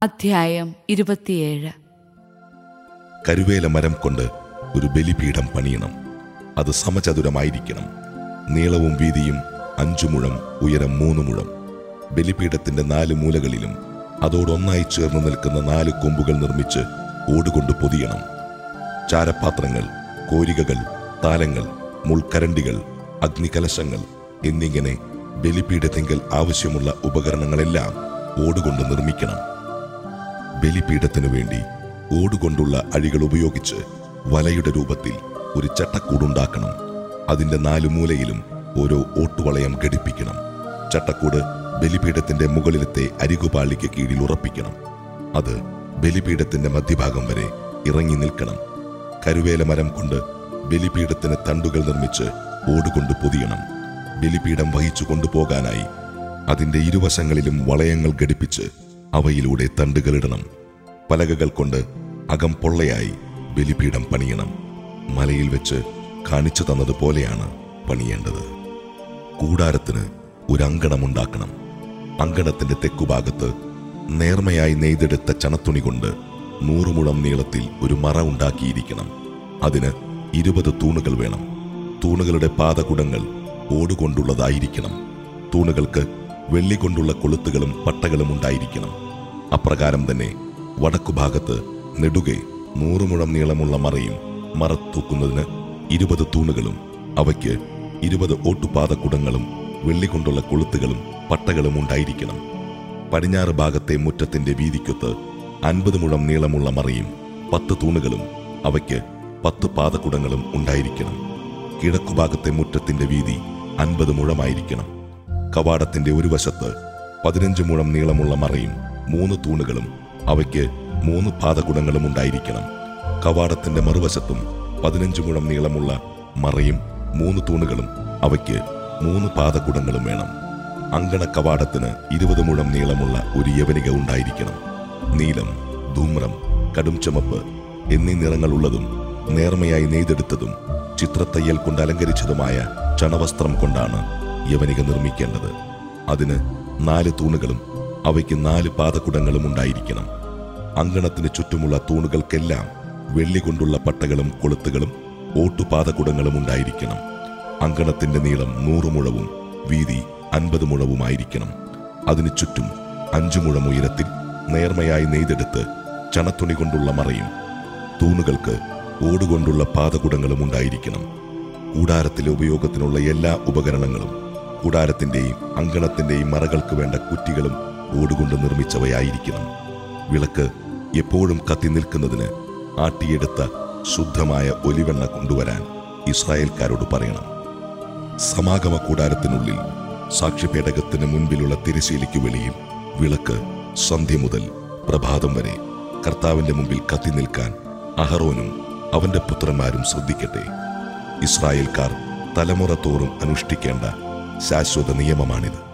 അധ്യായം ഇരുപത്തിയേഴ് കരുവേല മരം കൊണ്ട് ഒരു ബലിപീഠം പണിയണം അത് സമചതുരമായിരിക്കണം നീളവും വീതിയും അഞ്ചു മുഴം ഉയരം മൂന്ന് മുഴം ബലിപീഠത്തിന്റെ നാല് മൂലകളിലും അതോടൊന്നായി ചേർന്ന് നിൽക്കുന്ന നാല് കൊമ്പുകൾ നിർമ്മിച്ച് ഓടുകൊണ്ട് പൊതിയണം ചാരപാത്രങ്ങൾ കോരികകൾ താലങ്ങൾ മുൾക്കരണ്ടികൾ അഗ്നികലശങ്ങൾ എന്നിങ്ങനെ ബലിപീഠത്തിങ്കൽ ആവശ്യമുള്ള ഉപകരണങ്ങളെല്ലാം ഓടുകൊണ്ട് നിർമ്മിക്കണം ബലിപീഠത്തിനു വേണ്ടി ഓടുകൊണ്ടുള്ള അഴികൾ ഉപയോഗിച്ച് വലയുടെ രൂപത്തിൽ ഒരു ചട്ടക്കൂടുണ്ടാക്കണം അതിന്റെ നാലു മൂലയിലും ഓരോ ഓട്ടുവളയം ഘടിപ്പിക്കണം ചട്ടക്കൂട് ബലിപീഠത്തിന്റെ മുകളിലത്തെ അരികുപാളിക്ക് കീഴിൽ ഉറപ്പിക്കണം അത് ബലിപീഠത്തിന്റെ മധ്യഭാഗം വരെ ഇറങ്ങി നിൽക്കണം കരുവേല മരം കൊണ്ട് ബലിപീഠത്തിന് തണ്ടുകൾ നിർമ്മിച്ച് ഓടുകൊണ്ട് പൊതിയണം ബലിപീഠം വഹിച്ചു കൊണ്ടുപോകാനായി അതിന്റെ ഇരുവശങ്ങളിലും വളയങ്ങൾ ഘടിപ്പിച്ച് അവയിലൂടെ തണ്ടുകളിടണം പലകകൾ കൊണ്ട് അകം പൊള്ളയായി ബലിപീഠം പണിയണം മലയിൽ വെച്ച് കാണിച്ചു തന്നതുപോലെയാണ് പണിയേണ്ടത് കൂടാരത്തിന് ഒരു അങ്കണമുണ്ടാക്കണം അങ്കണത്തിന്റെ തെക്കുഭാഗത്ത് നേർമയായി നെയ്തെടുത്ത ചണത്തുണി കൊണ്ട് നൂറുമുഴം നീളത്തിൽ ഒരു മറ ഉണ്ടാക്കിയിരിക്കണം അതിന് ഇരുപത് തൂണുകൾ വേണം തൂണുകളുടെ പാദകുടങ്ങൾ ഓടുകൊണ്ടുള്ളതായിരിക്കണം തൂണുകൾക്ക് വെള്ളി കൊണ്ടുള്ള കൊളുത്തുകളും പട്ടകളും ഉണ്ടായിരിക്കണം അപ്രകാരം തന്നെ വടക്കുഭാഗത്ത് നെടുകെ നൂറുമുഴം നീളമുള്ള മറയും മറ തൂക്കുന്നതിന് ഇരുപത് തൂണുകളും അവയ്ക്ക് ഇരുപത് ഓട്ടുപാതക്കുടങ്ങളും വെള്ളി കൊണ്ടുള്ള കൊളുത്തുകളും പട്ടകളും ഉണ്ടായിരിക്കണം പടിഞ്ഞാറ് ഭാഗത്തെ മുറ്റത്തിന്റെ വീതിക്കൊത്ത് അൻപത് മുഴം നീളമുള്ള മറയും പത്ത് തൂണുകളും അവയ്ക്ക് പത്ത് പാതക്കുടങ്ങളും ഉണ്ടായിരിക്കണം കിഴക്കുഭാഗത്തെ മുറ്റത്തിന്റെ വീതി അൻപത് മുഴമായിരിക്കണം കവാടത്തിന്റെ ഒരു വശത്ത് പതിനഞ്ച് മുഴം നീളമുള്ള മറയും മൂന്ന് തൂണുകളും അവയ്ക്ക് മൂന്ന് പാതകുടങ്ങളും ഉണ്ടായിരിക്കണം കവാടത്തിന്റെ മറുവശത്തും പതിനഞ്ച് മുഴം നീളമുള്ള മറയും മൂന്ന് തൂണുകളും അവയ്ക്ക് മൂന്ന് പാതകുടങ്ങളും വേണം അങ്കണ കവാടത്തിന് ഇരുപത് മുഴം നീളമുള്ള ഒരു യവനിക ഉണ്ടായിരിക്കണം നീലം ധൂമ്രം കടും ചുമപ്പ് എന്നീ നിറങ്ങളുള്ളതും നേർമയായി നെയ്തെടുത്തതും ചിത്രത്തയ്യൽ കൊണ്ട് അലങ്കരിച്ചതുമായ ചണവസ്ത്രം കൊണ്ടാണ് യവനിക നിർമ്മിക്കേണ്ടത് അതിന് നാല് തൂണുകളും അവയ്ക്ക് നാല് പാതകുടങ്ങളും ഉണ്ടായിരിക്കണം അങ്കണത്തിന് ചുറ്റുമുള്ള തൂണുകൾക്കെല്ലാം വെള്ളി കൊണ്ടുള്ള പട്ടകളും കൊളുത്തുകളും ഓട്ടുപാതകുടങ്ങളും ഉണ്ടായിരിക്കണം അങ്കണത്തിന്റെ നീളം നൂറ് മുഴവും വീതി അൻപത് മുഴവുമായിരിക്കണം അതിനു ചുറ്റും അഞ്ചു മുഴം ഉയരത്തിൽ നേർമയായി നെയ്തെടുത്ത് ചണത്തുണി കൊണ്ടുള്ള മറയും തൂണുകൾക്ക് ഓടുകൊണ്ടുള്ള പാതകുടങ്ങളും ഉണ്ടായിരിക്കണം കൂടാരത്തിലെ ഉപയോഗത്തിനുള്ള എല്ലാ ഉപകരണങ്ങളും കൂടാരത്തിന്റെയും അങ്കണത്തിന്റെയും മറകൾക്ക് വേണ്ട കുറ്റികളും ഓടുകൊണ്ട് നിർമ്മിച്ചവയായിരിക്കണം വിളക്ക് എപ്പോഴും കത്തി നിൽക്കുന്നതിന് ആട്ടിയെടുത്ത ശുദ്ധമായ ഒലിവെണ്ണ കൊണ്ടുവരാൻ ഇസ്രായേൽക്കാരോട് പറയണം സമാഗമ കൂടാരത്തിനുള്ളിൽ സാക്ഷ്യപേടകത്തിന് മുൻപിലുള്ള തിരശീലയ്ക്ക് വെളിയിൽ വിളക്ക് സന്ധ്യ മുതൽ പ്രഭാതം വരെ കർത്താവിന്റെ മുമ്പിൽ കത്തി നിൽക്കാൻ അഹറോനും അവന്റെ പുത്രന്മാരും ശ്രദ്ധിക്കട്ടെ ഇസ്രായേൽക്കാർ തലമുറ തോറും അനുഷ്ഠിക്കേണ്ട ശാശ്വത നിയമമാണിത്